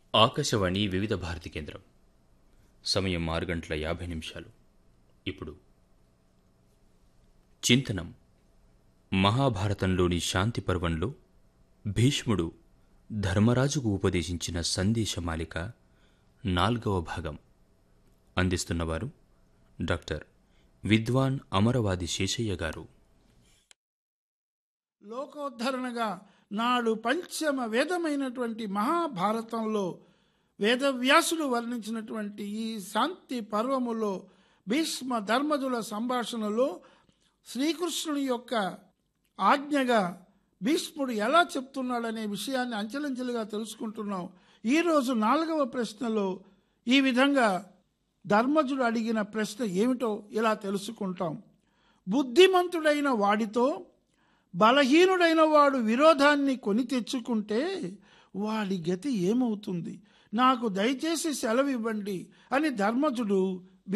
ఆకాశవాణి వివిధ భారతి కేంద్రం సమయం ఆరు గంటల యాభై నిమిషాలు ఇప్పుడు చింతనం మహాభారతంలోని శాంతి పర్వంలో భీష్ముడు ధర్మరాజుకు ఉపదేశించిన సందేశమాలిక నాల్గవ భాగం అందిస్తున్నవారు డాక్టర్ విద్వాన్ అమరవాది శేషయ్య గారు లోకోద్ధరణగా నాడు పంచమ వేదమైనటువంటి మహాభారతంలో వేదవ్యాసుడు వర్ణించినటువంటి ఈ శాంతి పర్వములో భీష్మ ధర్మజుల సంభాషణలో శ్రీకృష్ణుని యొక్క ఆజ్ఞగా భీష్ముడు ఎలా చెప్తున్నాడనే విషయాన్ని అంచెలంచెలుగా తెలుసుకుంటున్నాం ఈరోజు నాలుగవ ప్రశ్నలో ఈ విధంగా ధర్మజుడు అడిగిన ప్రశ్న ఏమిటో ఇలా తెలుసుకుంటాం బుద్ధిమంతుడైన వాడితో బలహీనుడైన వాడు విరోధాన్ని కొని తెచ్చుకుంటే వాడి గతి ఏమవుతుంది నాకు దయచేసి సెలవివ్వండి అని ధర్మజుడు